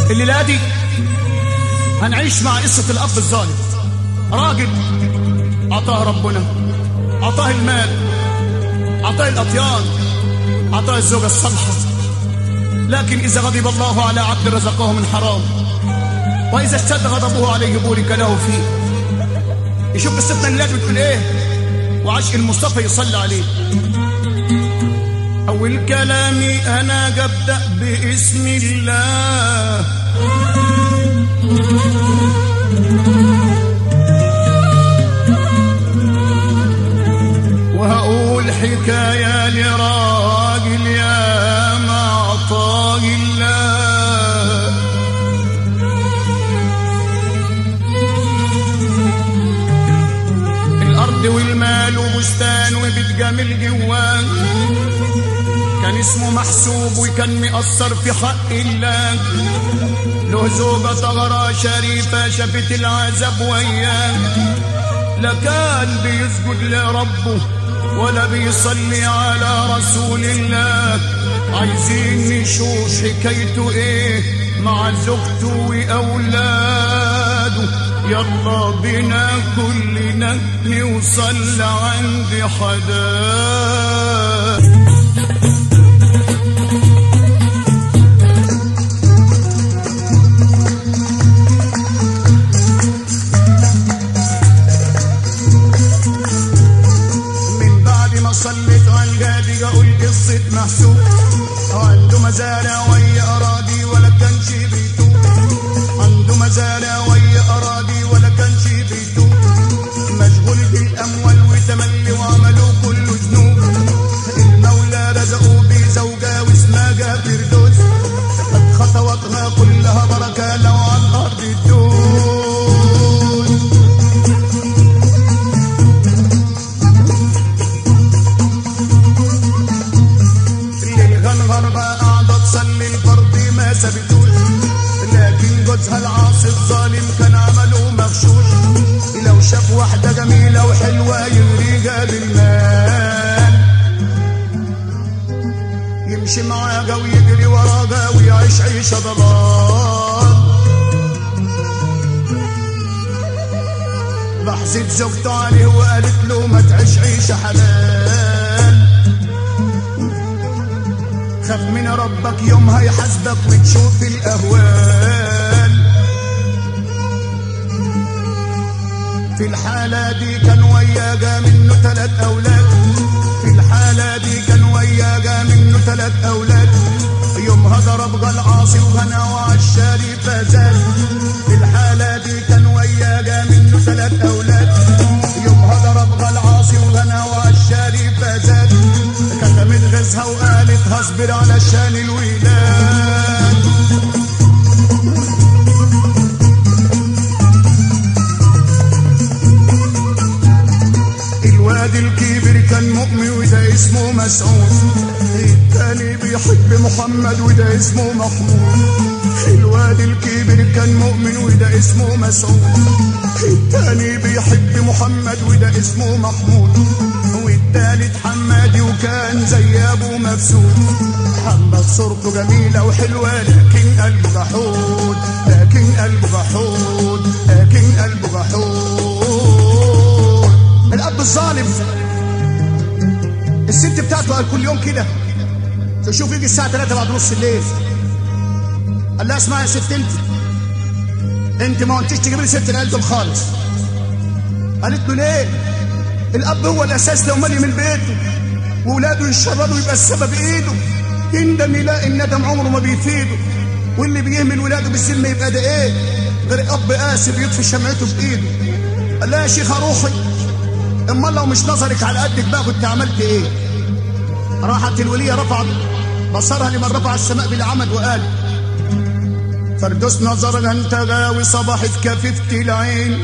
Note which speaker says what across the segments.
Speaker 1: الليلة دي هنعيش مع قصة الأب الظالم راجل أعطاه ربنا أعطاه المال أعطاه الأطيان أعطاه الزوجة الصالحة لكن إذا غضب الله على عبد رزقه من حرام وإذا اشتد غضبه عليه بورك له فيه يشوف قصتنا الليلة بتقول إيه وعشق المصطفى يصلي عليه أول كلامي أنا أبدأ باسم الله وهقول حكاية لراجل يا معطاء الله الأرض والمال وبستان وبيت جميل جواه كان اسمه محسوب وكان مقصر في حق الله له زوجة طغرة شريفة شافت العذاب وياه لا كان بيسجد لربه ولا بيصلي على رسول الله عايزين نشوف حكايته ايه مع زوجته واولاده يلا بينا كلنا نوصل عند حداه من بعد ما صليت على الجادي اقول قصة محسوب عنده مزارع ويا اراضي ولا كانش بيتوب عنده مزارع ويا اراضي ولا كانش بيتوب مشغول بالاموال وتملي وعمله كله ذنوب المولى رزقه بزوجة واسمها فردوس قد خطواتها كلها بركة لو على الارض تدوس الغنغرة قاعدة تصلي الفرض ما سابتوش لكن جوزها العاصي الظالم كان عمله مغشوش لو شاف واحدة جميلة وحلوة يغريها بالمال يمشي معاها ويجري وراها ويعيش عيشة ضلال لحظة زوجته عليه وقالت له ما تعيش عيشة حلال خاف من ربك يومها يحاسبك وتشوف الأهوال في الحالة دي كان وياجا منه تلات أولاد في الحالة دي كان وياجا منه تلات أولاد يومها ضرب العاصي وغنى وعالشاري فزاد في الحالة دي كان وياجا منه تلات أولاد يومها ضرب العاصي وغنى وعالشاري فزاد كتمت غزها وقالت هصبر علشان الولاد الواد الكبير كان مؤمن وده اسمه مسعود التاني بيحب محمد وده اسمه محمود الواد الكبير كان مؤمن وده اسمه مسعود التاني بيحب محمد وده اسمه محمود والتالت حمادي وكان زي ابو مفسود محمد صورته جميلة وحلوة لكن قلبه جحود لكن قلبه جحود لكن قلبه جحود الاب الظالم الست بتاعته قال كل يوم كده تشوف يجي الساعه 3 بعد نص الليل قال لها اسمعي يا ست انت انت ما انتش تجيب لي ست العيال دول خالص قالت له ليه الاب هو الاساس لو مالي من بيته واولاده يشردوا يبقى السبب ايده يندم يلاقي الندم عمره ما بيفيده واللي بيهمل ولاده بالسلم يبقى ده ايه غير اب قاسي بيطفي شمعته بايده قال لها يا شيخه روحي امال لو مش نظرك على قدك بقى كنت عملت ايه راحت الوليه رفعت بصرها لمن رفع السماء بالعمد وقال فردوس نظرها انت غاوي صبحت كففت العين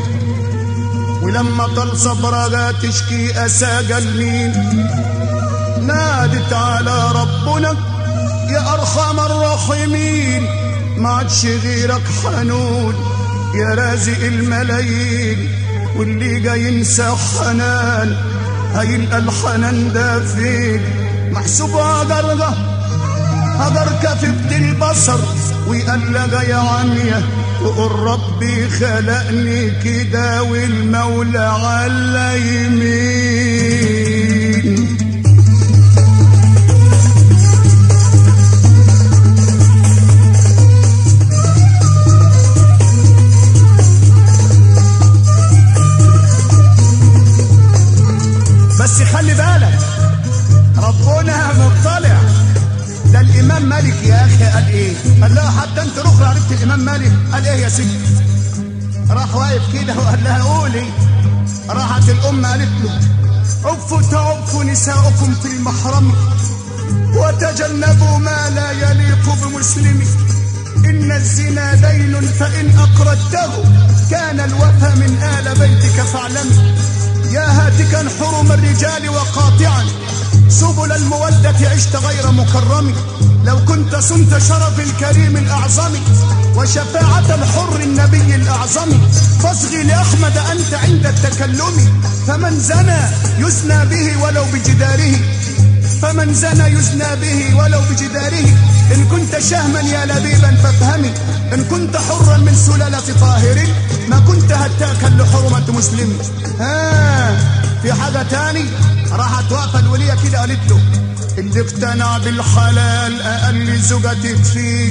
Speaker 1: ولما طال صبرها تشكي اسى المين نادت على ربنا يا ارحم الراحمين ما عادش غيرك حنون يا رازق الملايين واللي جاي ينسى حنان هيلقى الحنان ده فين محسوب هجرها هجر كففت البصر وقال لها يا عمية وقول ربي خلقني كده والمولى على يمين بس خلي بالك ربنا مطلع ده الامام مالك يا اخي قال ايه قال لها حتى انت الاخرى عرفت الامام مالك قال ايه يا ستي راح واقف كده وقال لها قولي راحت الام قالت له عفوا تعفوا نساؤكم في المحرم وتجنبوا ما لا يليق بمسلم إن الزنا دين فإن أقرضته كان الوفى من آل بيتك فاعلمي يا هاتكا حرم الرجال وقاطعا سبل المودة عشت غير مكرم لو كنت صنت شرف الكريم الأعظم وشفاعة الحر النبي الأعظم فاصغي لأحمد أنت عند التكلم فمن زنى يزنى به ولو بجداره فمن زنى يزنى به ولو بجداره إن كنت شهما يا لبيبا فافهمي إن كنت حرا من سلالة طاهر ما كنت هتاكا لحرمة مسلم ها في حاجة تاني راحت واقفة الولية كده قالت له اللي اقتنع بالحلال أقل زوجتك فيه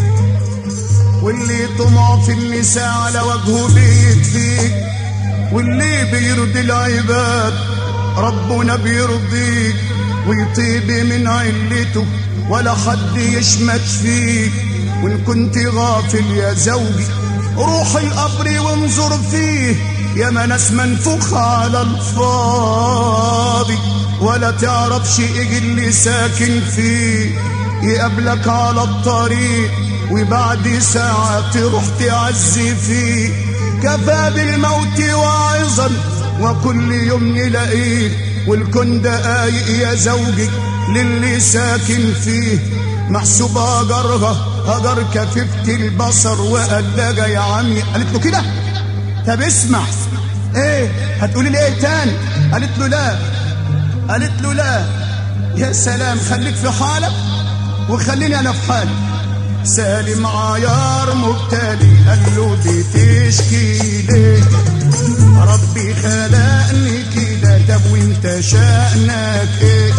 Speaker 1: واللي طمع في النساء على وجهه بيكفيك واللي بيرضي العباد ربنا بيرضيك ويطيب من علته ولا حد يشمت فيك وان كنت غافل يا زوجي روح القبر وانظر فيه يا ناس منفوخ على الفاضي ولا تعرفش ايه اللي ساكن فيه يقابلك على الطريق وبعد ساعة تروح تعزي فيه كفى بالموت واعظا وكل يوم نلاقيه والكون دقايق يا زوجي للي ساكن فيه محسوب هجرها هجر كففت البصر وقلقة يا عمي قالت له كده طب اسمع ايه هتقولي لي ايه تاني قالت له لا قالت له لا يا سلام خليك في حالك وخليني انا في حالي سالم عيار مبتلي قال له بتشكي ليه ربي خلقني كده طب وانت شأنك ايه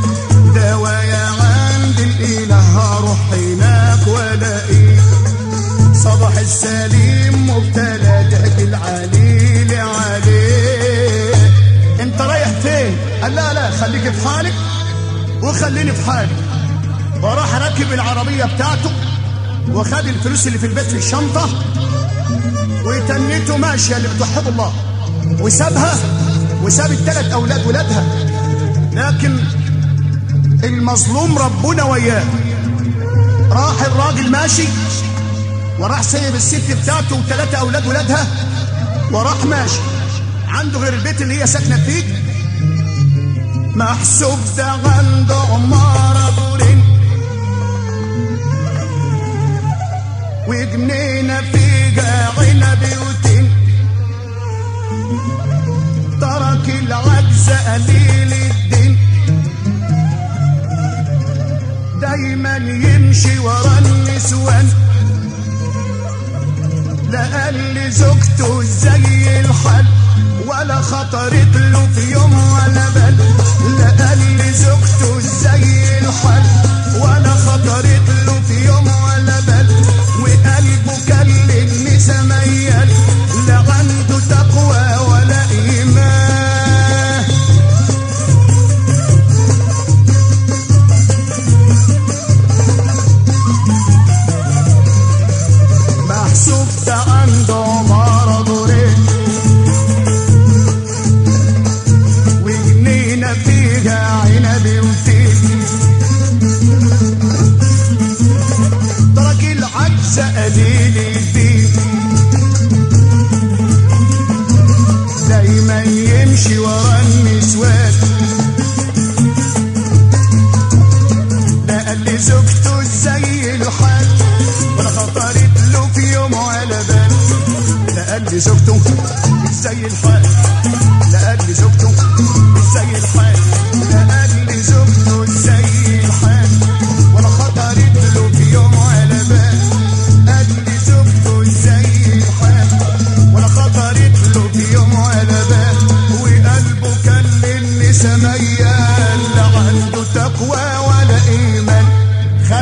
Speaker 1: دوايا عند الاله هروح هناك ولا ايه صباح السليم مبتلى ضحك العليل عليه انت رايح فين قال لا لا خليك في حالك وخليني في حالي وراح راكب العربيه بتاعته وخد الفلوس اللي في البيت في الشنطه وتنيته ماشيه اللي بتوحد الله وسابها وساب الثلاث اولاد ولادها لكن المظلوم ربنا وياه راح الراجل ماشي وراح سايب الست بتاعته وثلاثة أولاد ولادها وراح ماشي عنده غير البيت اللي هي ساكنة فيه محسوب ده عنده عمارة دورين وجنينة فيها عنب بيوتين ترك العجز قليل الدين دايما يمشي ورا النسوان لا قال لي زوجته زي الحل ولا خطرت له في يوم ولا بل لا قال لي زوجته زي الحل ولا خطرت له في يوم ولا بل وقلبه كان للنسا ميال لا عنده تقوى ولا ايمان محسوب ده عنده مرض ريح وجنينة فيها عنب وتين ترك العجز قليل الدين دايما يمشي ورا النسوان لا قال لي زوجته زي الحال ولا خطرت له في يوم ولا بال لا قال لي زوجته مش زي الحال لا قال لي زوجته مش زي الحال لا قال لي زوجته زي الحال ولا خطرت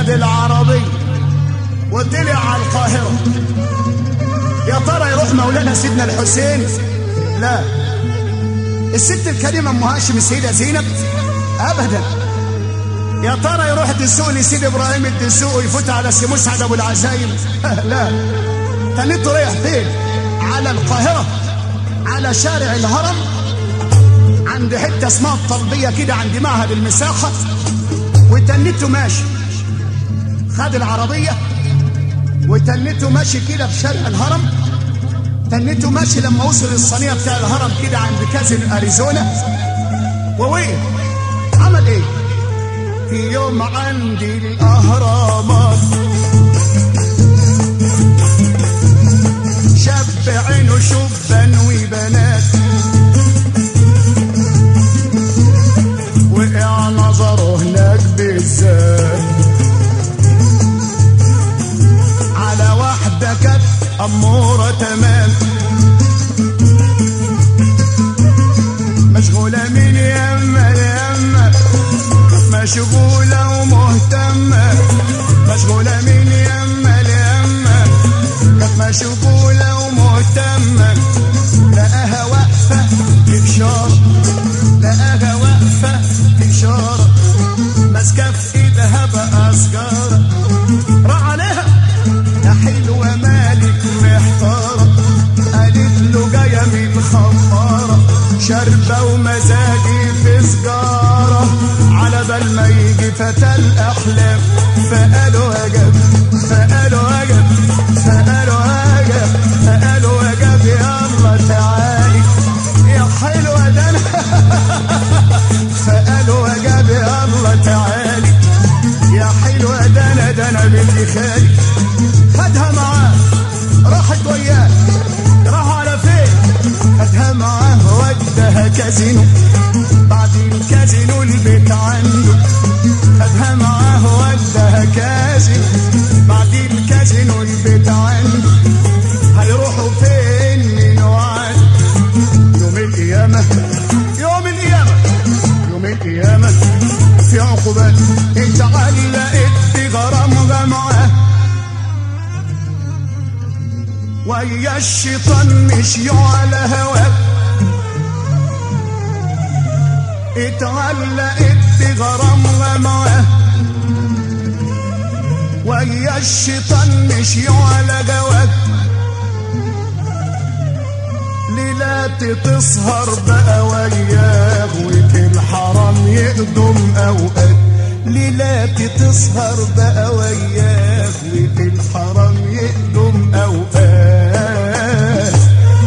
Speaker 1: خد العربية وطلع على القاهرة يا ترى يروح مولانا سيدنا الحسين لا الست الكريمة أم هاشم السيدة زينب أبدا يا ترى يروح الدسوق لسيد إبراهيم الدسوق ويفوت على سي مسعد أبو العزايم لا تنيته رايح فين على القاهرة على شارع الهرم عند حتة اسمها الطلبية كده عند معهد المساحة وتنيته ماشي خد العربية وتنيته ماشي كده في شارع الهرم تنيته ماشي لما وصل الصينية بتاع الهرم كده عند كازن أريزونا ووقف عمل ايه في يوم عندي الأهرامات شاب عينه شبان وبنات وقع نظره هناك بالذات على واحدة كانت أمورة تمام مشغولة من يما يما مشغولة ومهتمة مشغولة من يما ليما كانت مشغولة ومهتمة لقاها واقفة في إشارة لقاها واقفة في إشارة ماسكة في إيدها بقى سجارة راح عليها يا حلوة مالك محتارة قالت له جاية من خمارة شاربة ومزاجي في سجارة على بال ما يجي فتى الأحلام فقالوا هجب فقالوا هجب فقالوا هجب فقالوا هجب يلا تعالي يا حلوة ده أنا فقالوا هجب يلا تعالي يا حلوة ده أنا ده أنا بنتي خالي خدها معاه راحت وياه راحوا على فين خدها معاه ودها كازينو بعد الكازينو البيت عنده خدها معاه ودها كازينو بعد الكازينو البيت عنده هيروحوا فين من وعد يوم القيامة يوم القيامة يوم القيامة في عقوبات اتعلقت بغرامها معاه ويا الشيطان مشيوا على هواك اتعلقت بغرامها معاه ويا الشيطان مشيوا على جواك ليلات تسهر بقى وياه وفي الحرام يقدم اوقات ليلات تسهر بقى وياه وفي الحرام يقدم اوقات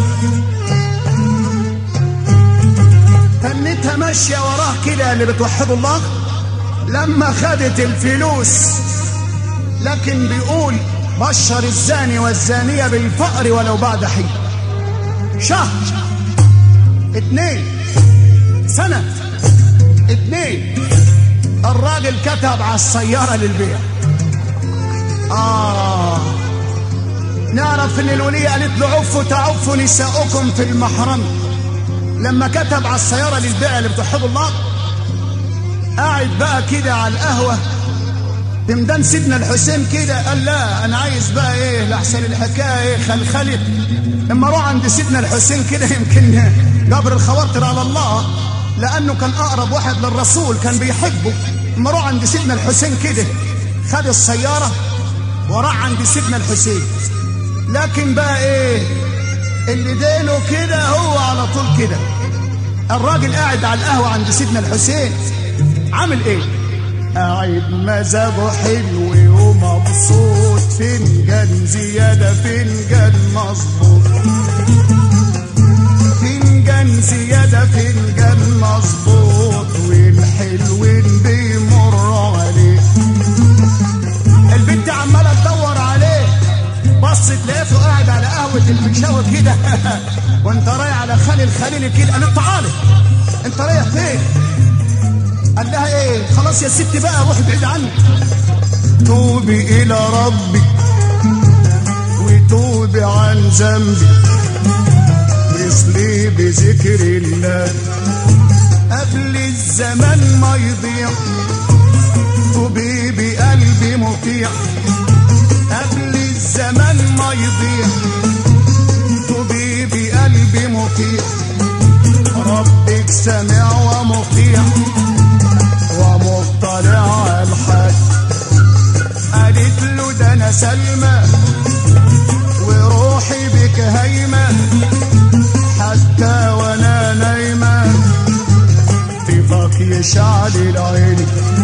Speaker 1: تنتها ماشية وراه كده اللي بتوحدوا الله لما خدت الفلوس لكن بيقول بشر الزاني والزانية بالفقر ولو بعد حين شهر اتنين سنة اتنين الراجل كتب على السيارة للبيع آه نعرف ان الولية قالت له عفوا تعفوا نساؤكم في المحرم لما كتب على السيارة للبيع اللي بتوحدوا الله قاعد بقى كده على القهوة بمدان سيدنا الحسين كده قال لا انا عايز بقى ايه لحسن الحكايه ايه خلخلت اما اروح عند سيدنا الحسين كده يمكن جبر الخواطر على الله لانه كان اقرب واحد للرسول كان بيحبه اما اروح عند سيدنا الحسين كده خد السياره وراح عند سيدنا الحسين لكن بقى ايه اللي دينه كده هو على طول كده الراجل قاعد على القهوه عند سيدنا الحسين عامل ايه قاعد مزاجه حلو ومبسوط فنجان زيادة فنجان مظبوط فنجان زيادة فنجان مظبوط والحلوين بيمروا عليه البنت عمالة تدور عليه بصت لقيته قاعد على قهوة المشاوي كده وانت رايح على خالي الخليل كده قال له تعالى انت رايح فين؟ قال لها ايه خلاص يا ستي بقى روحي بعيد عني توبي الى ربك وتوبي عن ذنبي واصلي بذكر الله قبل الزمان ما يضيع توبي بقلبي يضيع قبل الزمان ما يضيع طبيبي قلبي مطيع ربك سميع ومطيع ومطلع على الحال قالت له ده انا سلمى وروحي بك هيمة حتى وانا نايمة طيفك يشعل العين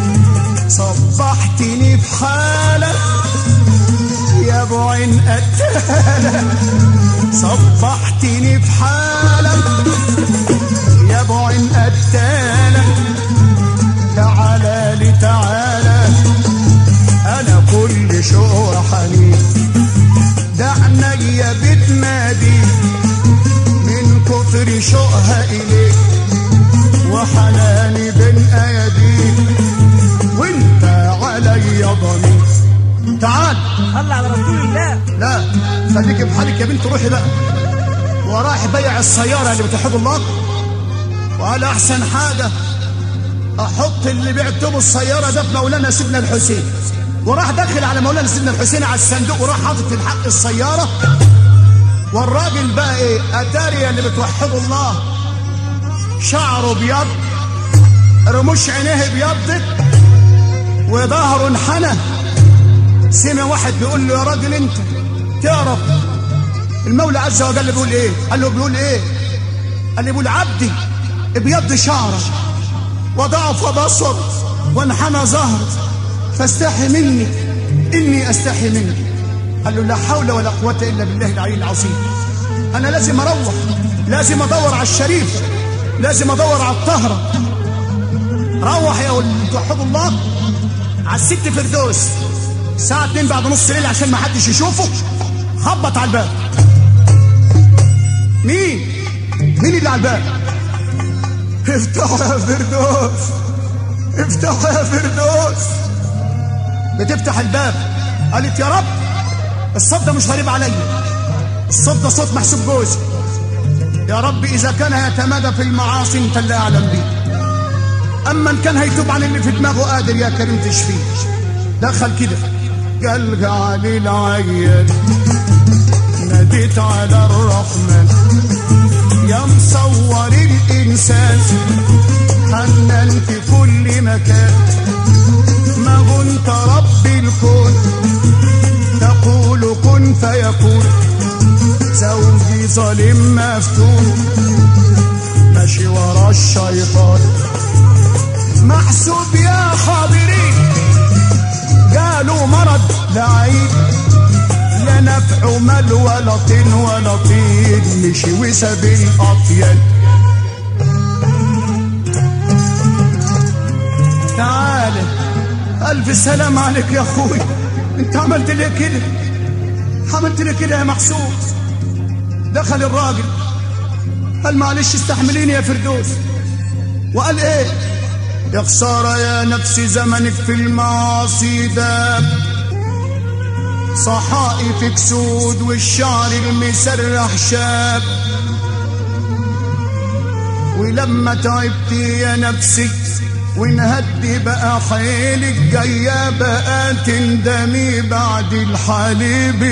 Speaker 1: صبحتني بحالك يا ابو عين قتالة صبحتني بحالك يا ابو عين قتالة تعالى لي تعالى انا كل شوق وحنين ده عينيا بتنادي من كتر شوقها اليك وحناني بين اياديك وانت عليا ضمير تعال
Speaker 2: صلى على رسول الله
Speaker 1: لا خليك بحالك يا بنت روحي بقى وراح بيع السيارة اللي بتحب الله وقال أحسن حاجة أحط اللي بعته بالسيارة ده في مولانا سيدنا الحسين وراح داخل على مولانا سيدنا الحسين على الصندوق وراح حاطط في الحق السيارة والراجل بقى إيه أتاريا اللي بتوحد الله شعره ابيض رموش عينيه ابيضت وظهره انحنى سمع واحد بيقول له يا راجل انت تعرف المولى عز وجل بيقول ايه قال له بيقول ايه قال له بيقول عبدي ابيض شعره وضعف بصر وانحنى ظهر فاستحي مني اني استحي منك قال له لا حول ولا قوه الا بالله العلي العظيم انا لازم اروح لازم ادور على الشريف لازم ادور على الطهره روح يا ولد توحد الله على الست فردوس الساعة 2 بعد نص الليل عشان ما حدش يشوفه خبط على الباب مين؟ مين اللي على الباب؟ افتحوا يا فردوس افتحوا يا فردوس بتفتح الباب قالت يا رب الصوت ده مش غريب عليا الصوت ده صوت محسوب جوزي يا رب إذا كان يتمادى في المعاصي أنت اللي أعلم بيه أما إن كان هيتوب عن اللي في دماغه قادر يا كريم تشفيه دخل كده قال علي العيان ناديت على الرحمن يا مصور الإنسان حنان في كل مكان ما كنت رب الكون تقول كن فيكون زوجي ظالم مفتون ماشي ورا الشيطان محسوب يا خابرين قالوا مرض لعين لا نفع مال ولا طين ولا طين مشي وساب الأطيان تعال ألف سلام عليك يا أخوي أنت عملت لي كده عملت لي كده يا محسوب دخل الراجل قال معلش استحمليني يا فردوس وقال ايه يا خسارة يا نفسي زمنك في المعاصي ده صحائفك سود والشعر المسرح شاب ولما تعبت يا نفسي ونهدي بقى حيلك جاية بقى تندمي بعد الحليب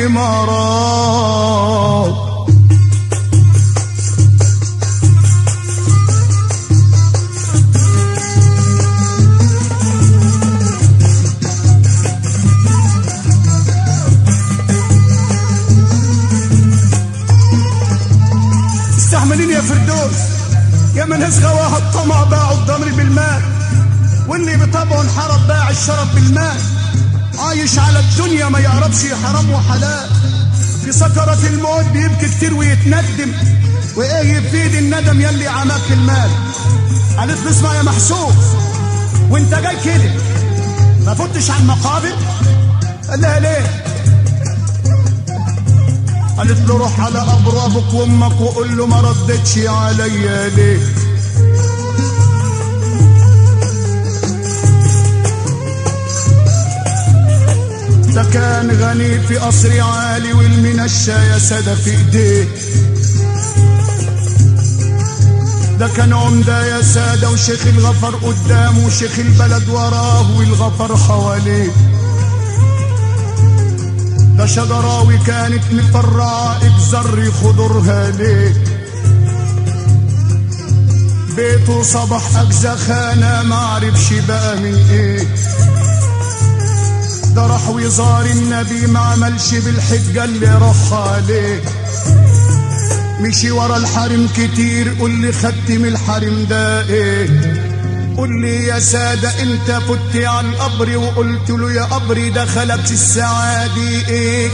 Speaker 1: مرار استحمليني يا فردوس يا من ناس غواها الطمع باعوا الضمر بالمال واللي بطبعه انحرف باع الشرب بالمال عايش على الدنيا ما يعرفش حرام وحلال في سكرة الموت بيبكي كتير ويتندم وايه يفيد الندم يلي عماك المال قالت له اسمع يا محسوب وانت جاي كده ما فتش على المقابر قال لها ليه قالت له روح على قبر ابوك وامك وقول له ما ردتش عليا ليه ده كان غني في قصر عالي والمنشا يا سادة في ايديه ده كان عمدة يا سادة وشيخ الغفر قدامه وشيخ البلد وراه والغفر حواليه ده شجراوي كانت مفرعة اجزر خضرها ليه بيته صبح أجزى خانة معرفش بقى من ايه ده راح وزار النبي ما عملش بالحجة اللي راح عليه مشي ورا الحرم كتير قول لي خدت من الحرم ده ايه قول لي يا سادة انت فت على القبر وقلت له يا قبري دخلك السعادة ايه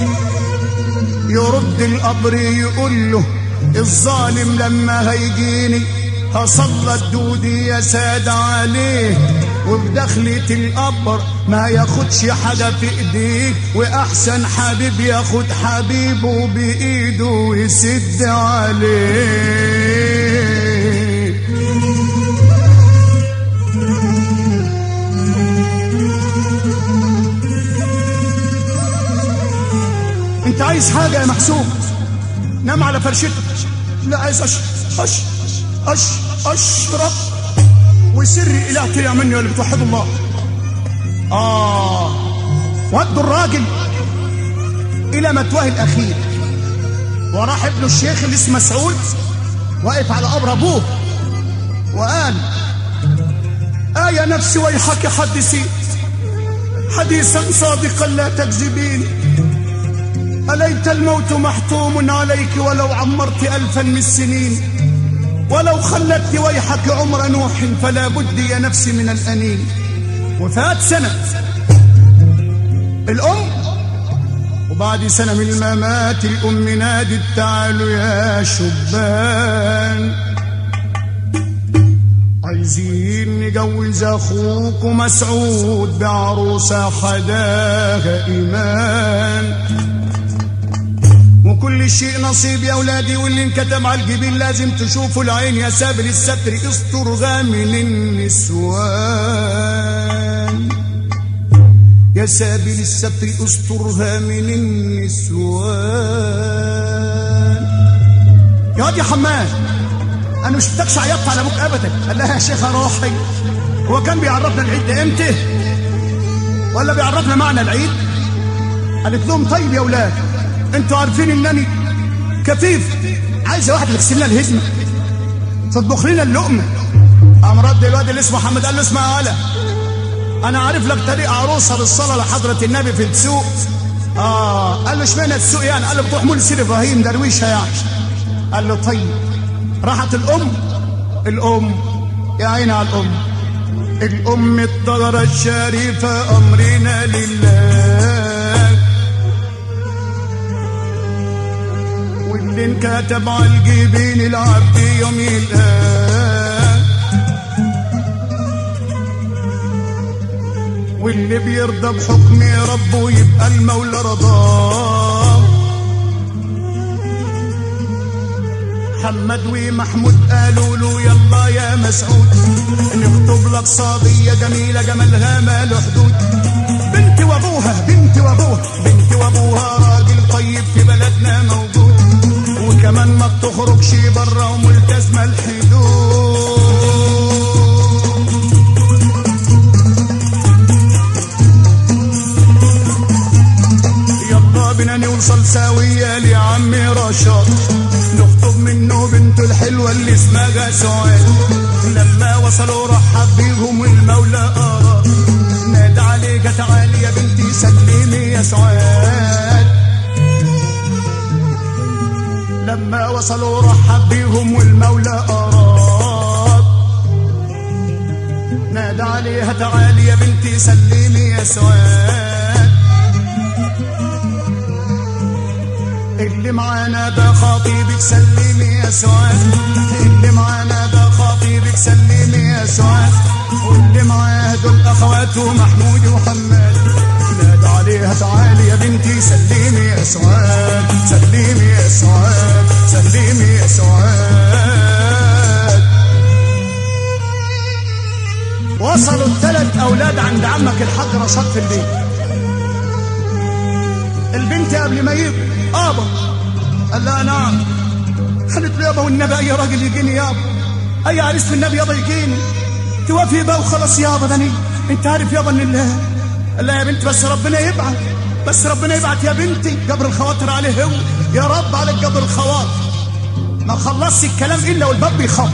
Speaker 1: يرد القبر يقول له الظالم لما هيجيني هصلى دودي يا سادة عليه وبدخلة القبر ما ياخدش حاجة في ايديه واحسن حبيب ياخد حبيبه بايده ويسد عليه انت عايز حاجة يا محسوب نام على فرشتك لا عايز أش أش أش أشرب وسري إله طلع مني ولا بتوحد الله آه ودوا الراجل إلى متواه الأخير وراح ابن الشيخ اللي اسمه مسعود واقف على قبر أبوه وقال آه يا نفسي ويحك حدثي حديثا صادقا لا تكذبين أليت الموت محتوم عليك ولو عمرت ألفا من السنين ولو خلدت ويحك عمر نوح فلا بد يا نفسي من الأنين وفات سنة الأم وبعد سنة من الممات الأم نادت تعالوا يا شبان عايزين نجوز أخوك مسعود بعروسة حداها إيمان وكل شيء نصيب يا أولادي واللي انكتب على الجبين لازم تشوفوا العين يا سابل الستر استرغى من النسوان يا سابل الستر استرها من النسوان يا واد يا حماد انا مش محتاجش عيطت على ابوك ابدا قال لها يا شيخه روحي هو كان بيعرفنا العيد ده امتى ولا بيعرفنا معنى العيد قالت لهم طيب يا اولاد انتوا عارفين انني كفيف عايزه واحد يغسل لنا الهزمه تطبخ لنا اللقمه قام رد الواد اللي اسمه محمد قال له اسمع يا هلا انا عارف لك طريق عروسه بالصلاه لحضره النبي في السوق اه قال له اشمعنى السوق يعني قال له بتروح مول سيدي ابراهيم درويشه يعني قال له طيب راحت الام الام يا عيني على الام الام الطهره الشريفه امرنا لله واللي انكتب على الجبين العبد يوم يلقاه واللي بيرضى بحكم ربه يبقى المولى رضاه محمد ومحمود قالوا له يلا يا مسعود نخطب لك صبية جميلة جمالها ما له حدود بنت وابوها بنت وابوها بنت وابوها راجل طيب في بلدنا موجود وكمان ما بتخرجش بره وملتزمة الحدود يلا بينا نوصل سوية لعم رشاد نخطب منه بنته الحلوة اللي اسمها سعاد لما وصلوا رحب بيهم المولى أراد نادى عليك تعالي يا بنتي سلمي يا سعاد لما وصلوا رحب بيهم والمولى أراد نادى عليها تعالي يا بنتي سلمي يا سعاد اللي معانا ده خطيبك سلمي يا سعاد اللي معانا ده خطيبك سلمي يا سعاد واللي معاه دول اخواته محمود وحماد نادى عليها تعالي يا بنتي سلمي يا سعاد سلمي يا سعاد سلمي يا سعاد وصلوا الثلاث اولاد عند عمك الحاج رشاد في البيت البنت قبل ما يجي ابا قال لها نعم قالت له يابا والنبي اي راجل يجيني يابا اي عريس في النبي يابا يجيني توافي بقى وخلاص يابا ده أنا- انت عارف يابا ان الله قال لها يا بنت بس ربنا يبعت بس ربنا يبعت يا بنتي جبر الخواطر عليه هو يا رب عليك جبر الخواطر ما خلصش الكلام الا والباب بيخبط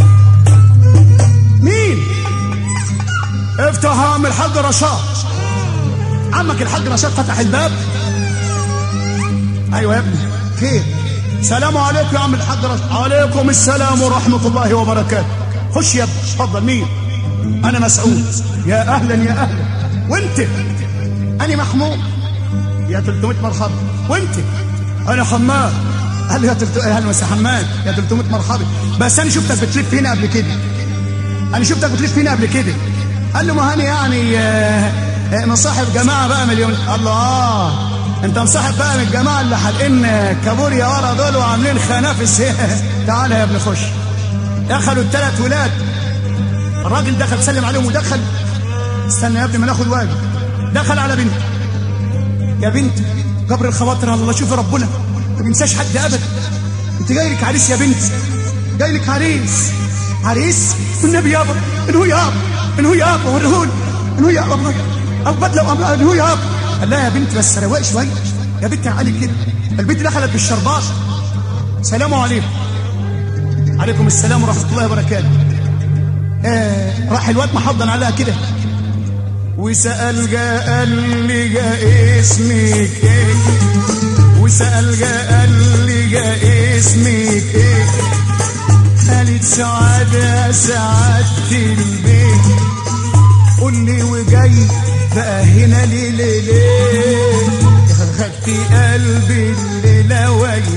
Speaker 1: مين افتح يا عم الحاج رشاد عمك الحاج رشاد فتح الباب ايوه يا ابني خير سلام عليكم يا عم الحاج رشاد عليكم السلام ورحمه الله وبركاته خش يا ابني اتفضل مين انا مسعود يا اهلا يا اهلا وانت انا محمود يا 300 مرحبا وانت انا حماد قال لي يا 300 اهلا وسهلا حماد يا 300 مرحبا بس انا شفتك بتلف هنا قبل كده انا شفتك بتلف هنا قبل كده قال له ما هاني يعني آه، آه، مصاحب جماعه بقى مليون قال له اه انت مصاحب بقى من الجماعه اللي حالقين كابوريا ورا دول وعاملين خنافس تعالى يا ابني خش دخلوا الثلاث ولاد الراجل دخل سلم عليهم ودخل استنى يا ابني ما ناخد واجب دخل على بنت يا بنت جبر الخواطر على الله شوفي ربنا ما بينساش حد ابدا انت جاي لك عريس يا بنت جاي لك عريس عريس والنبي يابا انه يابا انه يابا وريهولي انه يابا البدله انه يابا قال لها يا بنت بس رواق شويه يا بنت علي كده البنت دخلت بالشرباط سلام عليكم عليكم السلام ورحمه الله وبركاته آه راح الواد محضن عليها كده وسأل جاء قال لي جاء اسمك ايه وسأل جاء قال لي جاء اسمك ايه قالت سعادة سعادة البيت قول لي وجاي بقى هنا ليه ليه ليه خدت قلبي الليلة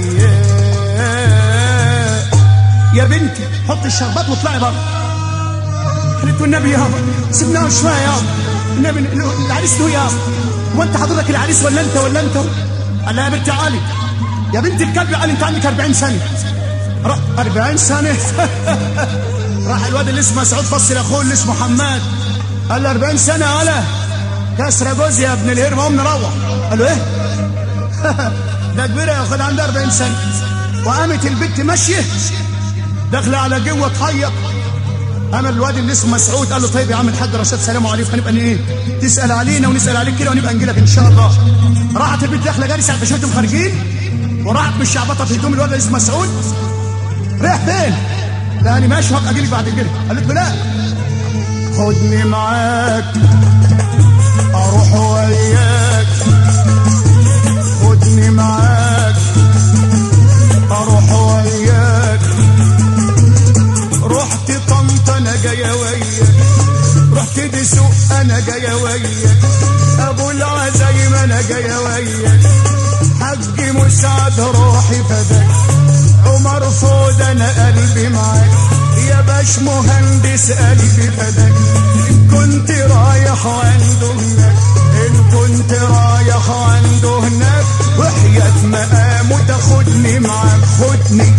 Speaker 1: وياه يا بنتي حط الشربات واطلعي بره قالت والنبي يابا سيبناه شويه يابا النبي العريس له يابا هو انت حضرتك العريس ولا انت ولا انت قال لها يا بنتي علي يا بنت الكلب قال انت عندك 40 سنه راح 40 سنه راح الواد اللي اسمه مسعود فصل اخوه اللي اسمه حماد قال له 40 سنه على كسر جوز يا ابن الهرم قوم نروح قال له ايه ده كبيره يا اخويا عنده 40 سنه وقامت البنت ماشيه داخله على جوه تحيط انا الواد اللي اسمه مسعود قال له طيب يا عم الحاج رشاد سلام عليكم هنبقى ايه تسال علينا ونسال عليك كده ونبقى نجي لك ان شاء الله راحت البنت داخله جاري ساعه بشرتهم خارجين وراحت بالشعبطه في هدوم الواد اللي اسمه مسعود رايح فين؟ لا انا ماشي هبقى اجي لك بعد كده قالت له لا خدني معاك اروح وياك خدني معاك اروح وياك رحت طنطا انا جايه وياك رحت دسوق انا جايه وياك ابو العزايم انا جايه وياك حج مسعد روحي فداك عمر فود انا قلبي معاك يا باش مهندس قلبي فداك ان كنت رايح عنده هناك ان كنت رايح عنده هناك وحياة مقامه تاخدني معاك خدني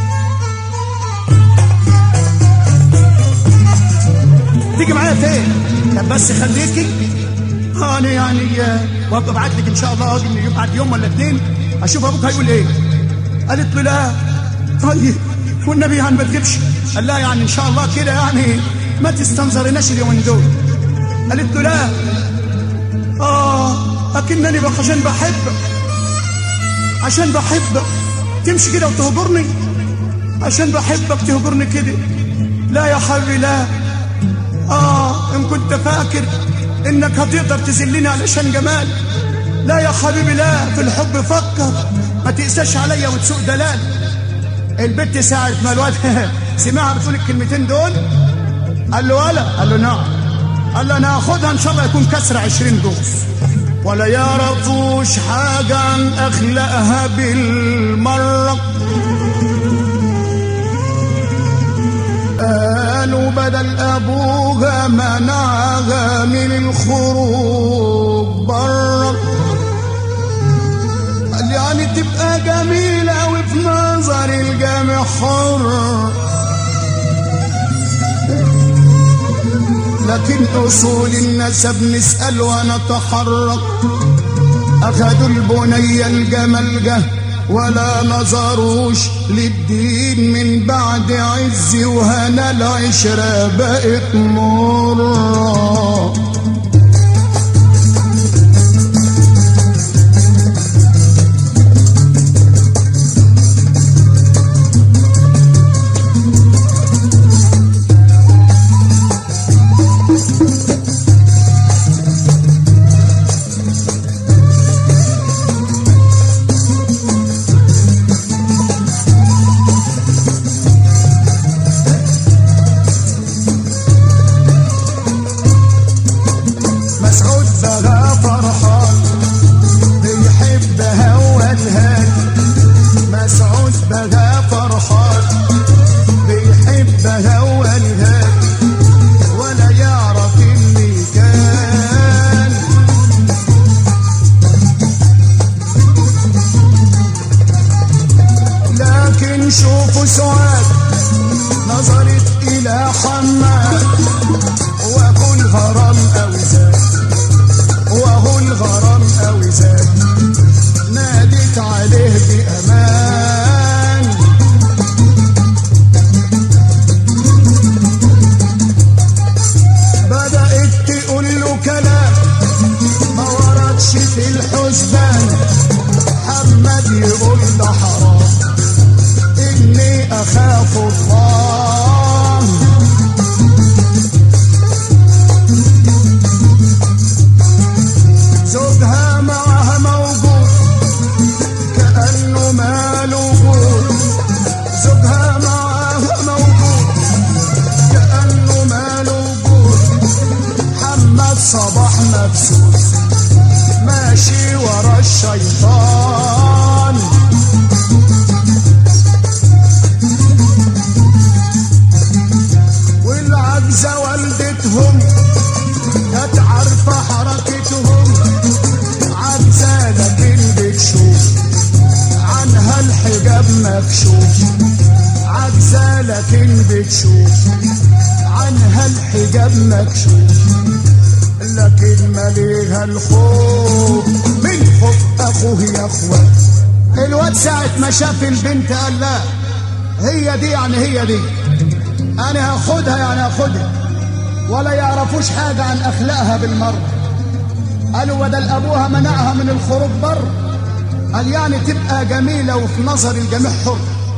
Speaker 1: تيجي معايا فين؟ طب بس خليكي انا يعني وابقى ابعت لك ان شاء الله اجي من بعد يوم ولا اتنين اشوف ابوك هيقول ايه قالت له لا طيب والنبي يعني ما تجيبش قال لها يعني ان شاء الله كده يعني ما تستنظرناش اليومين دول قالت له لا اه اكنني بقى عشان بحبك عشان بحبك تمشي كده وتهجرني عشان بحبك تهجرني كده لا يا حبيبي لا اه ان كنت فاكر انك هتقدر تذلني علشان جمال لا يا حبيبي لا في الحب فكر ما تقساش عليا وتسوق دلال البت ساعة ما الواد سمعها بتقول الكلمتين دول قال له ولا قال له نعم قال له انا هاخدها ان شاء الله يكون كسر عشرين دوس ولا يعرفوش حاجة عن أخلاقها بالمرة قالوا بدل أبوها منعها من الخروج بره قال يعني تبقى جميلة وفي نظر الجامع حر لكن أصول النسب نسأل ونتحرك أخذوا البنية الجمل جه ولا نظروش للدين من بعد عز وهنا العشرة بقت مرة في الحسبان محمد يقول ده حرام إني أخاف الله زوجها معها موجود كأنه ماله وجود زوجها معها موجود كأنه ماله وجود محمد صباح مبسوط ماشي ورا الشيطان والعجزة والدتهم كانت عارفة حركتهم عجزة لكن بتشوف عنها الحجاب مكشوف عجزة لكن بتشوف عنها الحجاب مكشوف لكن مليها الخوف من خوف اخوه يا اخوان الواد ساعة ما شاف البنت قال لا هي دي يعني هي دي انا هاخدها يعني هاخدها ولا يعرفوش حاجة عن اخلاقها بالمرة قالوا بدل ابوها منعها من الخروج بر قال يعني تبقى جميلة وفي نظر الجميع حر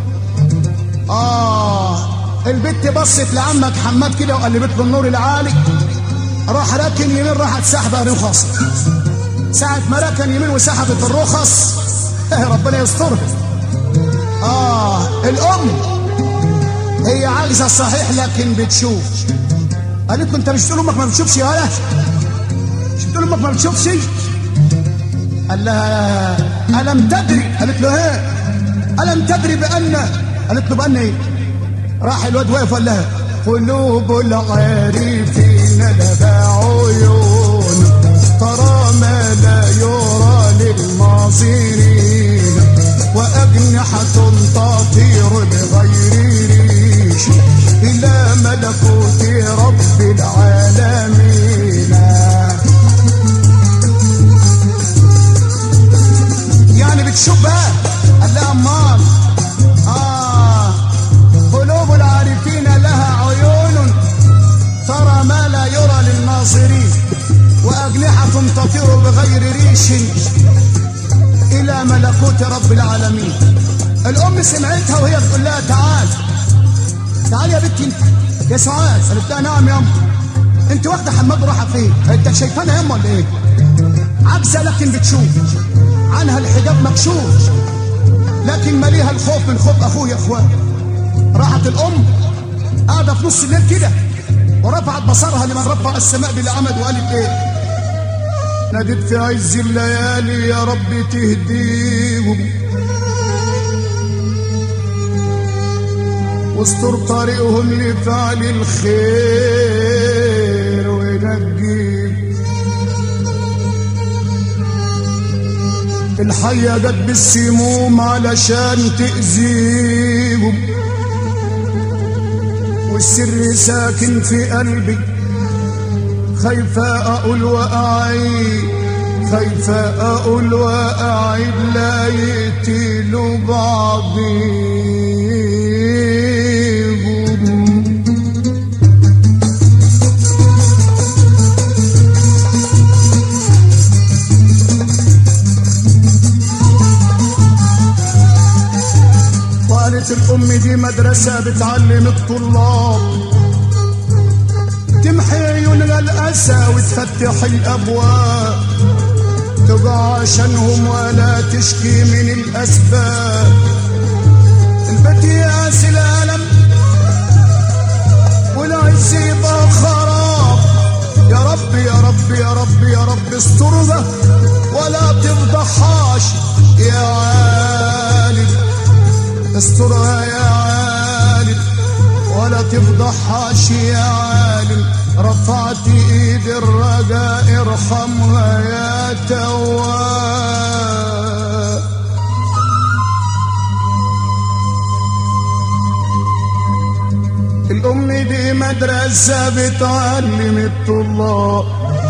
Speaker 1: اه البت بصت لعمك حماد كده وقلبت له النور العالي راح راكن يمين راحت سحبه رخص ساعة ما ركن يمين وسحبت الرخص ربنا يسترها اه الام هي عاجزة صحيح لكن بتشوف قالت له انت مش بتقول امك ما بتشوفش يا ولا مش بتقول امك ما بتشوفش قال لها الم تدري قالت له ايه الم تدري بان قالت له بان ايه راح الواد واقف قال لها قلوب العارفين لها عيون ترى ما لا يرى للناظرين وأجنحة تطير بغير ريش إلى ملكوت رب العالمين يعني بتشوف بقى قال لها امال اه قلوب العارفين لها عيون ترى ما لا يرى للناظرين وأجنحة تطير بغير ريش إلى ملكوت رب العالمين الأم سمعتها وهي بتقول لها تعال تعال يا بنتي انت يا سعاد قالت لها نعم يا أم انت واخدة حماد راحة فين؟ انت شايفانا يا أم ولا ايه؟ عجزة لكن بتشوف عنها الحجاب مكشوف لكن مليها الخوف من خوف أخوه يا إخوان راحت الأم قاعدة في نص الليل كده ورفعت بصرها لمن رفع السماء بالعمد وقالت ايه نادت في عز الليالي يا رب تهديهم واستر طريقهم لفعل الخير ونجيهم الحية جت بالسموم علشان تأذيهم والسر ساكن في قلبي خايفة أقول وأعيد خايفة أقول وأعيد لا يقتلوا بعضهم وقالت الأم دي مدرسة بتعلم الطلاب تمحي عيوننا الأسى وتفتح الأبواب تقع عشانهم ولا تشكي من الأسباب البت ياس الألم والعز يبقى خراب يا رب يا رب يا رب يا رب استرها ولا تفضحهاش يا عالم استرها يا عالم ولا تفضحهاش يا عالم رفعت ايد الرجاء ارحمها يا تواب الام دي مدرسة بتعلم الطلاب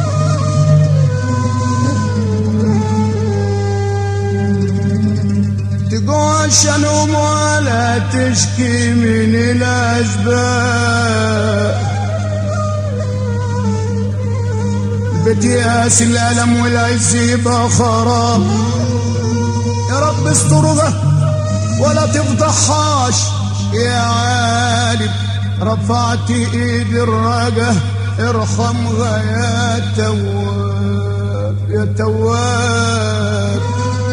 Speaker 1: تجوع عشانهم ولا تشكي من الأسباب وبيت ياس الألم والعز يبقى خراب يا رب استرها ولا تفضحهاش يا عالم رفعت ايد الرجا ارحمها يا تواب يا تواب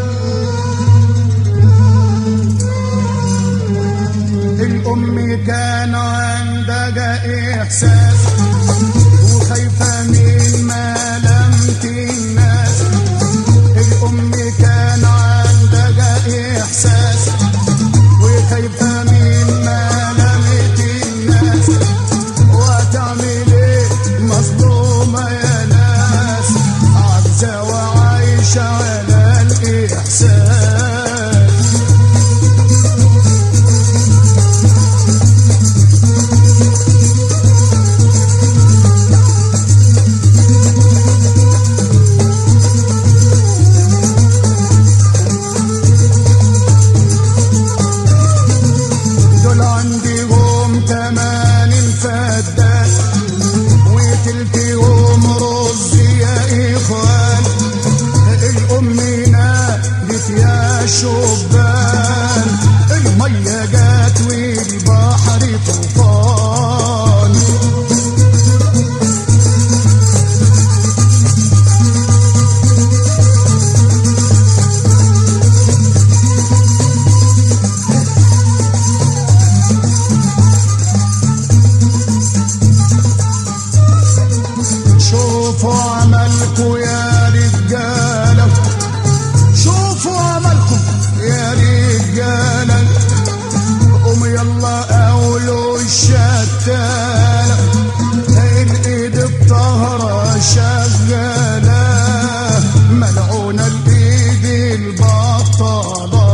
Speaker 1: الأم كان عندها إحساس وخايفة من ملامة الناس الأم كان عندها إحساس وخايفة من ملامة الناس وهتعمل إيه مظلومة يا ناس عايزة وعايشة على الإحساس دول عندهم تمانين فدان وتلتهم رز يا اخوان الام نادت يا شبان الميه جات والبحر طوفان شوفوا عملكوا يا رجالة شوفوا عملكم يا رجالة قوم يلا قولوا الشتالة الايد الطهرة شغالة ملعونة الايد البطلة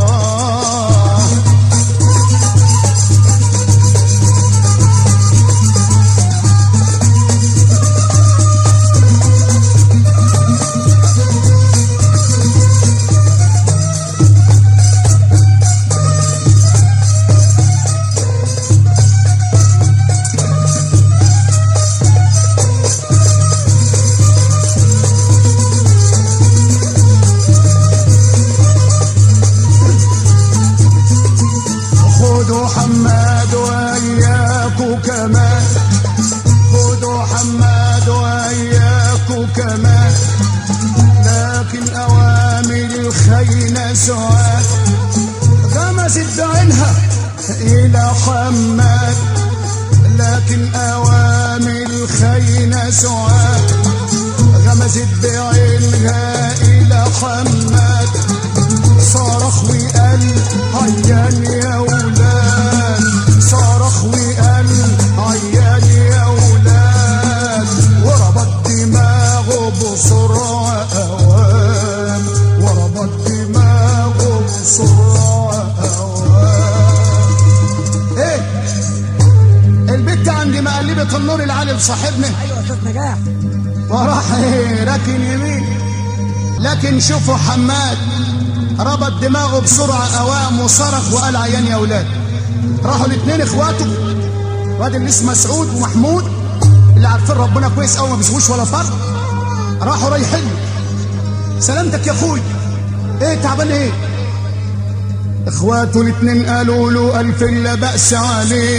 Speaker 1: خدوا حماد وياكوا كمان خدوا حماد وياكوا كمان لكن أوامر الخينة سعاد غمست بعينها إلى حماد لكن أوامر الخينة سعاد غمست بعينها إلى حماد صرخ وقال عيان يا ولاد صرخ وقال عيان يا ولاد وربط دماغه بسرعة أوام وربط دماغه بسرعة أوام ايه البت عندي مقلبة النور العالي لصاحبنا
Speaker 2: ايوه استاذ نجاح
Speaker 1: وراح ايه راكن يمين لكن شوفوا حماد ربط دماغه بسرعة أوام وصرخ وقال عيان يا أولاد راحوا الاثنين إخواته واد اللي اسمه مسعود ومحمود اللي عارفين ربنا كويس أوي ما بيسووش ولا فرق راحوا رايحين له. سلامتك يا أخوي إيه تعبان إيه إخواته الاثنين قالوا له ألف لا بأس عليك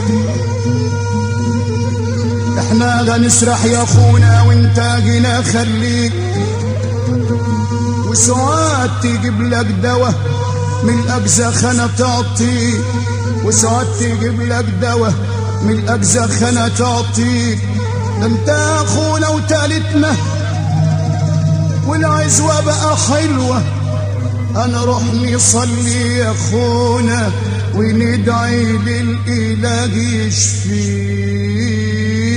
Speaker 1: احنا غنسرح يا اخونا وانت جينا خليك وساعات تجيب لك دواء من الاجزخانه تعطيك وساعات تجيب لك دواء من الاجزخانه تعطيك ده انت يا اخونا وتالتنا والعزوه بقى حلوه هنروح نصلي يا اخونا وندعي للاله يشفيك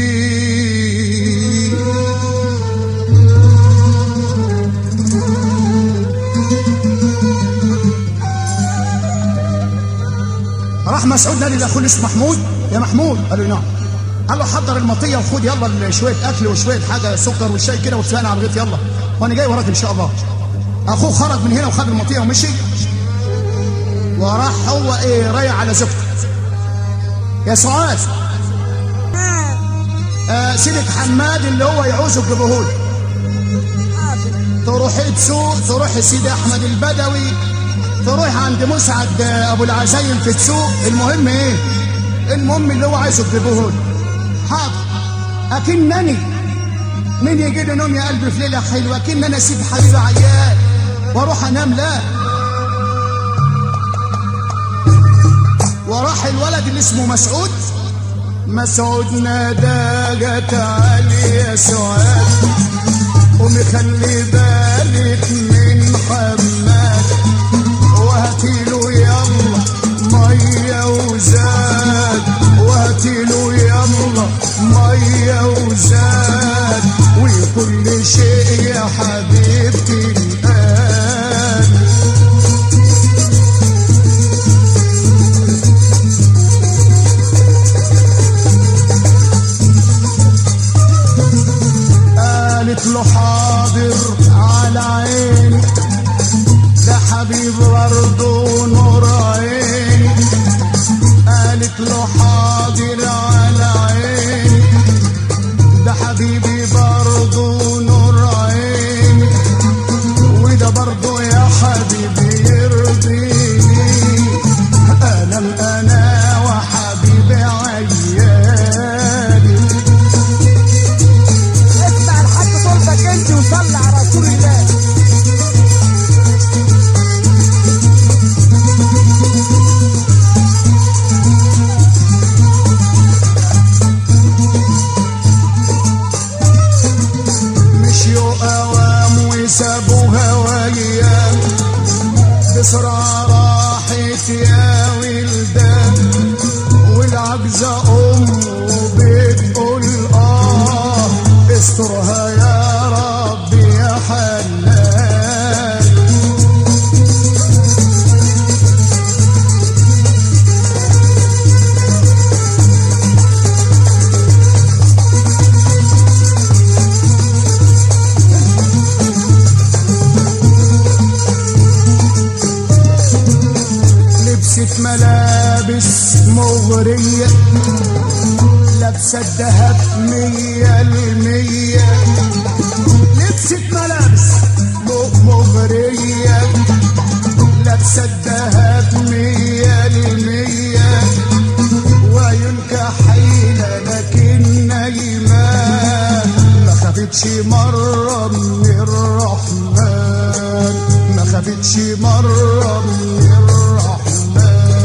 Speaker 1: راح مسعود نادي لاخوه اللي اسمه محمود يا محمود قال له نعم قال له حضر المطيه وخد يلا شويه اكل وشويه حاجه سكر والشاي كده وتفانا على الغيط يلا وانا جاي وراك ان شاء الله اخوه خرج من هنا وخد المطيه ومشي وراح هو ايه رايح على زوجته يا سعاد آه سيدك حماد اللي هو يعوزه تجيبهولي تروح تسوق تروح سيدي احمد البدوي تروح عند مسعد ابو العزايم في تسوق المهم ايه المهم اللي هو عايزه تجيبوه حاضر اكنني مين يجي لي نوم يا قلبي في ليله حلوه اكن انا اسيب حبيبي عيال واروح انام لا وراح الولد اللي اسمه مسعود مسعود نادى تعالي يا سعاد قومي خلي بالك من حماد وهاتيله يلا ميه وزاد وهاتيله يلا ميه وزاد وكل شيء يا حبيبتي الآن قالت له حاضر على عيني ده حبيب برضه نور عيني قالت له حاضر على عيني ده حبيبي برضه نور عيني وده برضه يا حبيبي يرضيني انا انا وحبيبي عيالي
Speaker 2: اسمع الحاج طلبك انت وصلي على رسول الله
Speaker 1: مشيوا اوام وسابوها وايام بسرعة راحت يا ولدان والعجزة أمه بتقول آه استرها يا رب يا حنان لبست ملابس مغرية لابسة الدهب مية المية لبست ملابس م- مغرية لابسة الدهب مية المية وينكح حيلة لكن نايمة ما خفتش مرة من الرحمن ما خفتش مرة من الرحمن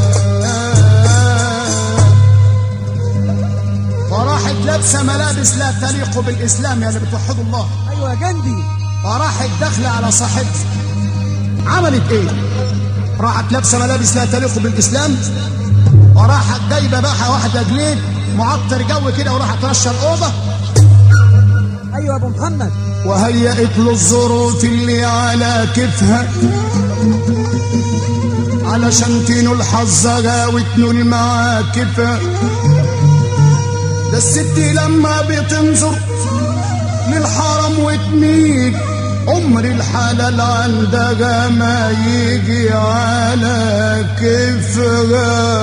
Speaker 1: فراحت لابسة ملابس لا تليق بالإسلام يا اللي بتوحدوا الله
Speaker 2: ايوه يا جندي
Speaker 1: فراحت داخلة على صاحبتها عملت ايه؟ راحت لابسة ملابس لا تليق بالإسلام وراحت جايبة بقى واحدة جليد معطر جو كده وراحت رشة الأوضة
Speaker 2: ايوه يا ابو محمد
Speaker 1: وهيئت له الظروف اللي على كتفها علشان تنول حظها وتنول معاكفها ده الست لما بتنظر للحرم وتميل عمر الحلال عندها ما يجي على كفها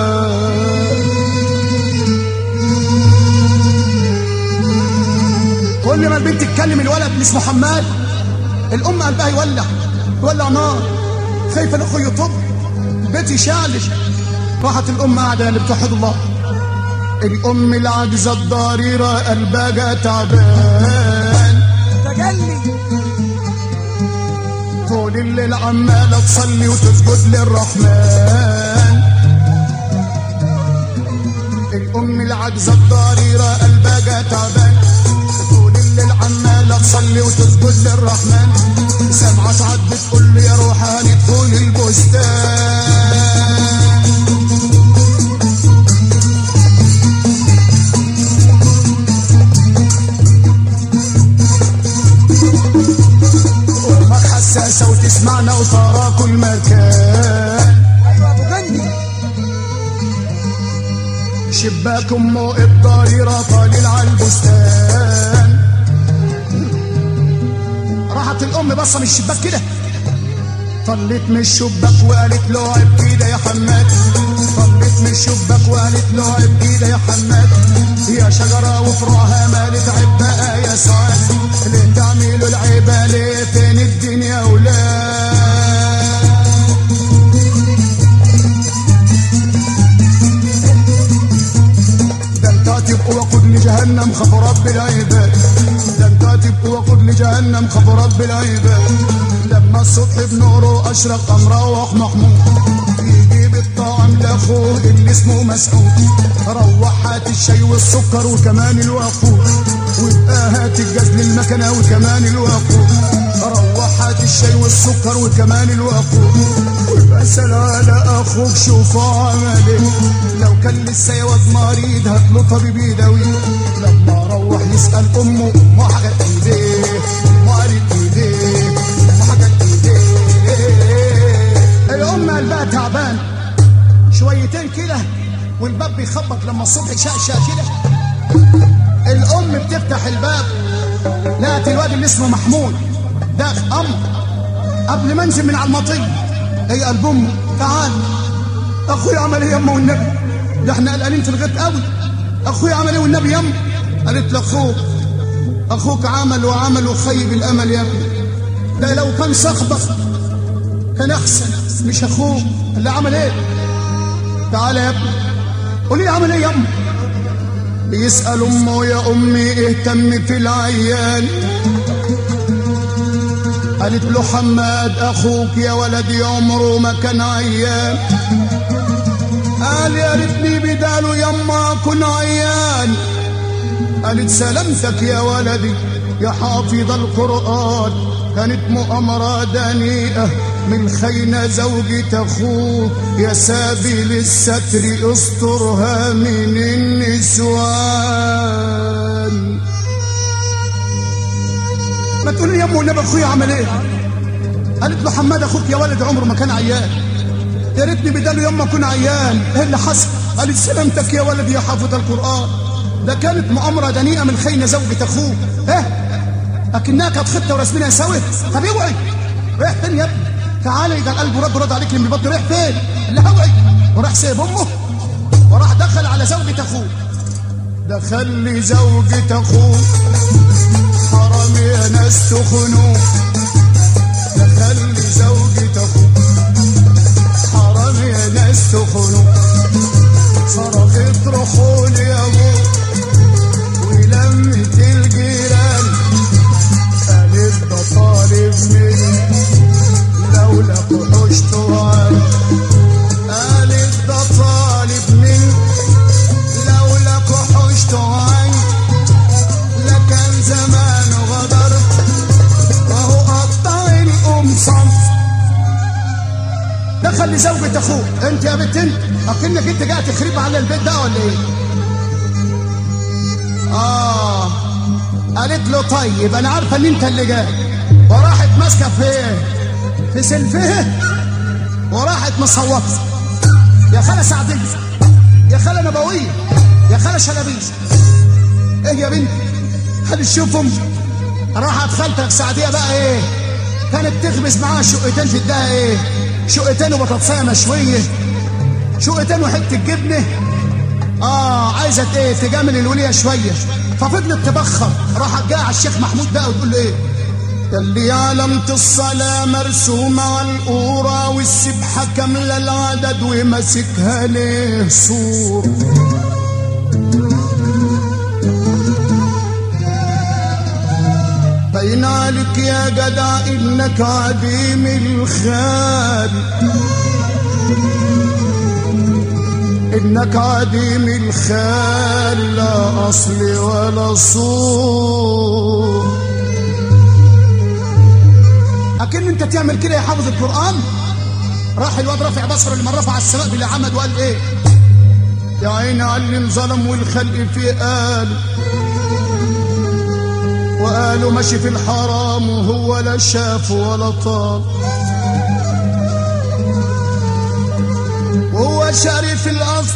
Speaker 1: كل ما البنت تتكلم الولد اللي اسمه حماد الام قلبها يولع يولع نار خايفه ان اخوه يطب بيتي شعلش راحت الام قاعده اللي بتوحد الله الام العاجزه الضريره قلبها تعبان
Speaker 2: تجلي
Speaker 1: طول الليل عماله تصلي وتسجد للرحمن الام العاجزه الضريره قلبها تعبان طول الليل عماله تصلي وتسجد للرحمن سامعه ساعات بتقول له يا روحاني ادخل البستان امك حساسه وتسمعنا وترى كل مكان
Speaker 2: ايوه ابو جندي
Speaker 1: شباك امه الضريرة طالع على البستان راحت الام بصه من الشباك كده طلت من الشباك وقالت له عيب كده يا حماد طلت من الشباك وقالت له عب ايدها يا حماد يا شجرة وفروعها مالت عب بقى يا سعاد ليه تعملوا العيبة ليه فين الدنيا ولاد ده انت هتبقوا وقود لجهنم خف رب العباد ده انت هتبقوا وقود لجهنم خف رب العباد لما الصبح بنوره اشرق قام روح محمود يجيب الطعام لاخوه اللي اسمه مسعود روح هات الشاي والسكر وكمان الوقود ويبقى هات الجاز للمكنه وكمان الوقود روح هات الشاي والسكر وكمان الوقود ويبقى سأل على اخوك شوفوا عمل ايه لو كان لسه يا واد مريض هات له طبيب يداويه لما روح يسال امه امه حاجه ايديه امه قالت ايديه امه حاجه ايديه الام قلبها تعبان شويتين كده والباب بيخبط لما الصبح شقشق كده الام بتفتح الباب لقت الواد اللي اسمه محمود ده امر قبل ما انزل من على المطيه هي قلب امه تعال اخويا عمل ايه يما والنبي ده احنا قلقانين في الغيط قوي اخويا عمل ايه والنبي يما قالت لاخوك اخوك عمل وعمل وخيب الامل يا ابني ده لو كان صاحبك كان احسن مش اخوك اللي عمل ايه تعالى يا ابني قولي لي عمل ايه يما بيسأل امه يا امي اهتم في العيان قالت له حماد اخوك يا ولدي عمره ما كان عيان قال يا ريتني بداله يما كن عيان قالت سلامتك يا ولدي يا حافظ القرآن كانت مؤامرة دنيئة من خينا زوجة أخوك يا سابل الستر استرها من النسوان ما تقول لي يا ام والنبي اخويا عمل ايه قالت له حماد اخوك يا ولد عمره ما كان عيان يا ريتني بداله يما اكون عيان ايه اللي حصل قالت سلامتك يا ولد يا حافظ القران ده كانت مؤامره دنيئه من خينا زوجة اخوك ايه لكنها كانت خطه ورسمينها سوا طب اوعي رايح فين يا ابني تعالى يجعل قلبه رد رد عليك من البطن رايح فين اللي هوعي وراح سايب امه وراح دخل على زوجة اخوه دخل لي زوجة اخوه حرام يا ناس تخنوه دخل لي زوجة اخوه حرام يا ناس تخنوه صرخت رحول يا ابوه ولمت الجيران قالت ده طالب مني لولا كحشت عنه قالت ده طالب مني لولا كحشت عنه لكان زمان غدر وهو قطع الام صنف دخل لزوجة اخوه انت يا بنت انت اكنك انت جاي تخرب على البيت ده ولا ايه اه قالت له طيب انا عارفه ان انت اللي جاي وراحت ماسكه في ايه في سلفها وراحت مصوته يا خاله سعديه يا خاله نبويه يا خاله شلبيش ايه يا بنت خلي تشوفهم راحت خالتك سعديه بقى ايه كانت تخبز معاها شقتين في الدقه ايه شقتين وبطاطسيه مشويه شقتين وحته جبنه اه عايزه ايه تجامل الوليه شويه ففضلت تبخر راحت جايه على الشيخ محمود بقى وتقول له ايه اللي علامة الصلاة مرسومة على القورة والسبحة كاملة العدد وماسكها ليه صور باين عليك يا جدع انك عديم الخال انك عديم الخال لا اصل ولا صور اكن انت تعمل كده يا حافظ القران راح الواد رافع بصره لمن رفع السماء بلا عمد وقال ايه يا عيني على اللي انظلم والخلق في قال وقالوا ماشي في الحرام وهو لا شاف ولا طال وهو شريف الاصل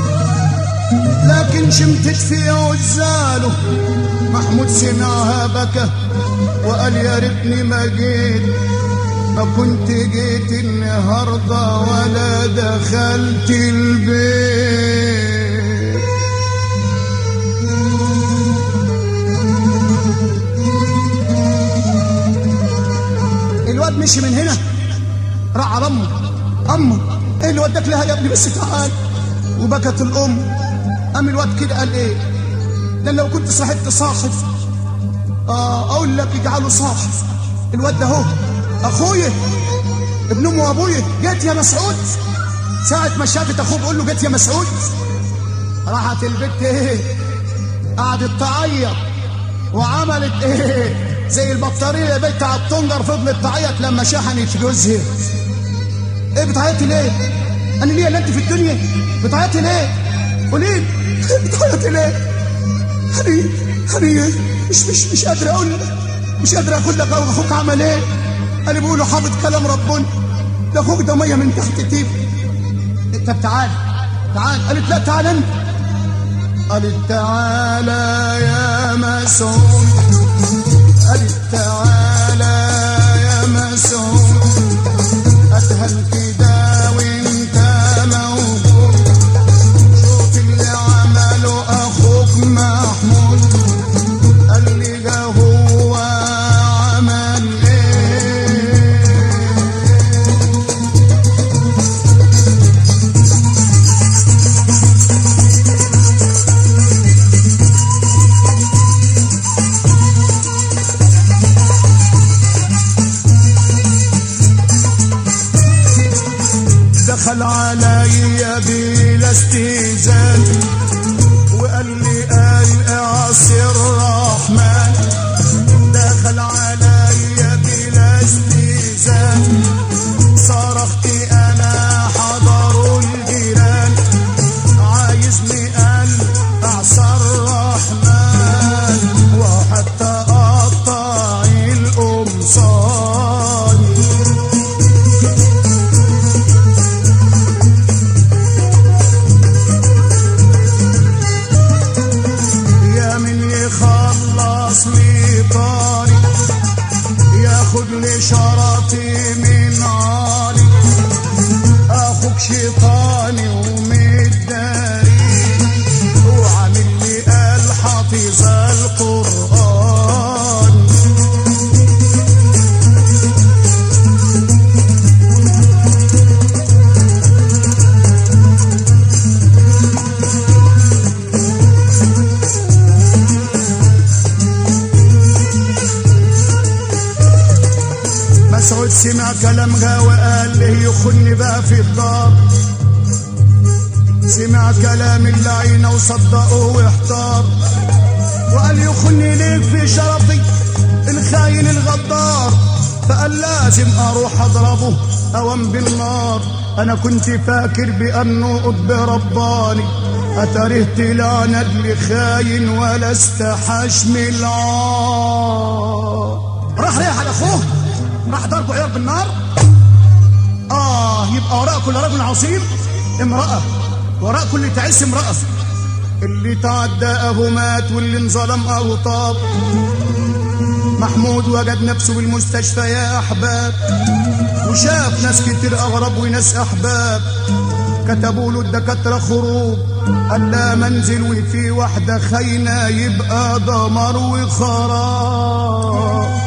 Speaker 1: لكن شمتت في عزاله محمود سمعها بكى وقال يا ريتني ما جيت ما كنت جيت النهارده ولا دخلت البيت الواد مشي من هنا راح على امه امه ايه اللي وداك لها يا ابني بس تعال وبكت الام قام الواد كده قال ايه ده لو كنت صاحبت صاحب اه اقول لك اجعله صاحب الواد ده اهو اخويا ابن امه وابويا جيت يا مسعود ساعة ما شافت اخوه بيقول له جيت يا مسعود راحت البت ايه قعدت تعيط وعملت ايه زي البطاريه بتاع الطنجر فضلت تعيط لما شحنت جوزها ايه بتعيطي ليه انا ليه اللي انت في الدنيا بتعيطي ليه قولي لي بتعيطي ليه هني هني مش مش مش قادر اقول لك مش قادر اقول لك أو اخوك عمل ايه انا بقوله حافظ كلام ربنا ده اخوك ده ميه من تحت تيب طب تعال تعال قالت لا تعال انت قالت تعالى يا مسعود قالت تعالى يا مسعود أسهل كده وانت موجود شوف اللي عمله أخوك محمود قال لي ده هو عمل ايه دخل عليا بلا استئذان وقال لي قال اعصي الرحمن دخل عليا بلا استئذان صرخت انا حضروا الجيران عايزني قال اعصى الرحمن وحتى اقطع القمصان يا من يخلص لي طاري ياخد لي شرطي من عاري اخوك شيطاني ومداري وعامل لي قال حافظ القرآن مسعود سمع كلامها وقال لي يخن بقى في الدار سمع كلام اللعينة وصدقه واحتار وقال يخني ليك في شرفي الخاين الغدار فقال لازم اروح اضربه اوام بالنار انا كنت فاكر بانه قطب رباني اترهت لا ندل خاين ولا استحاش من العار راح ريح على اخوه راح ضربه عيار بالنار اه يبقى وراء كل رجل عظيم امرأة وراء كل تعيس امرأة اللي تعدى اهو مات واللي انظلم اهو طاب محمود وجد نفسه بالمستشفى يا احباب وشاف ناس كتير اغرب وناس احباب كتبوا له الدكاتره خروج قال لا منزل وفي واحده خاينه يبقى دمار وخراب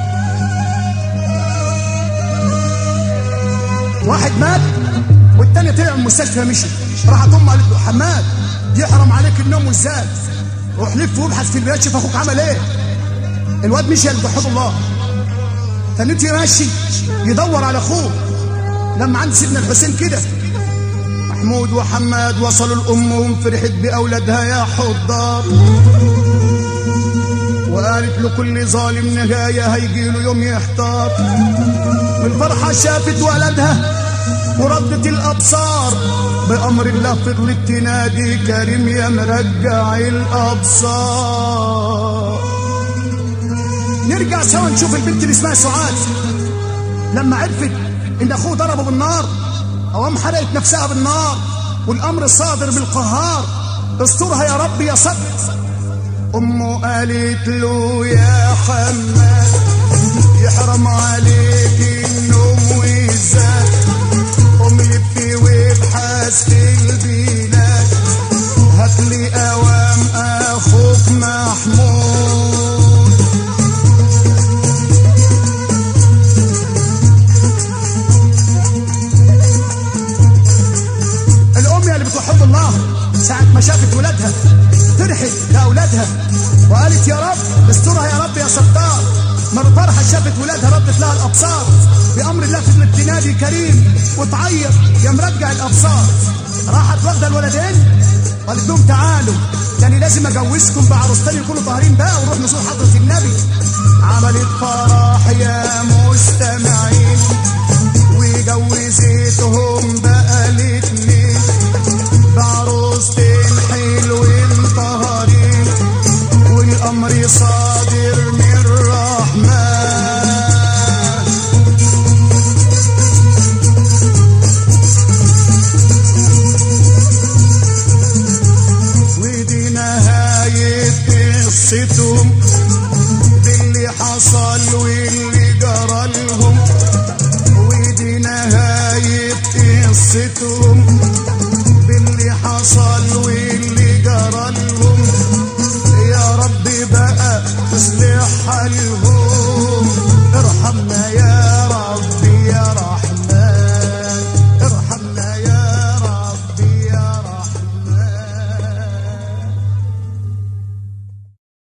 Speaker 1: واحد مات والتاني طلع من المستشفى مشي راحت امه قالت له حماد يحرم عليك النوم والزاد روح لف وابحث في البلاد شوف اخوك عمل ايه الواد مشي قال توحد الله تنيتي ماشي يدور على اخوه لما عند سيدنا الحسين كده محمود وحماد وصلوا لامهم فرحت باولادها يا حضار وقالت لكل ظالم نهايه هيجي له يوم يحتار بالفرحه شافت ولدها وردت الابصار بامر الله فضلت تنادي كريم يا مرجع الابصار نرجع سوا نشوف البنت اللي اسمها سعاد لما عرفت ان اخوه ضربه بالنار اوام حرقت نفسها بالنار والامر صادر بالقهار استرها يا رب يا صبر امه قالت له يا حماد يحرم عليك النوم والزاد قوم لفي وابحث في البلاد هاتلي اوام اخوك محمود الام اللي بتحب الله ساعة ما شافت ولادها فرحت لأولادها وقالت يا رب استرها يا رب يا ستار مرة فرحة شافت ولادها ردت لها الأبصار بأمر الله في تنادي كريم وتعيط يا مرجع الأبصار راحت واخدة الولدين وقالت لهم تعالوا يعني لازم أجوزكم بعروستين يكونوا طاهرين بقى ونروح نزور حضرة النبي عملت فرح يا مستمعين